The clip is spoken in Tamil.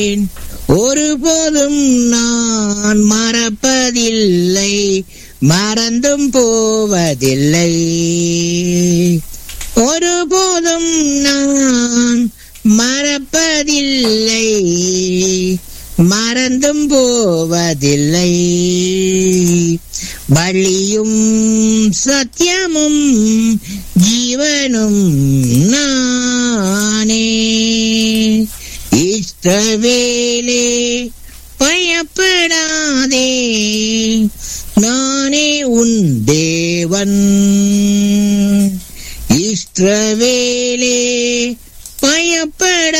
ஒருபோதும் நான் மறப்பதில்லை மறந்தும் போவதில்லை ஒருபோதும் நான் மறப்பதில்லை மறந்தும் போவதில்லை வழியும் சத்தியமும் ஜீவனும் நானே இஷ்டவேலே பயப்படாதே நானே உன் தேவன் இஷ்டவேலே பயப்பட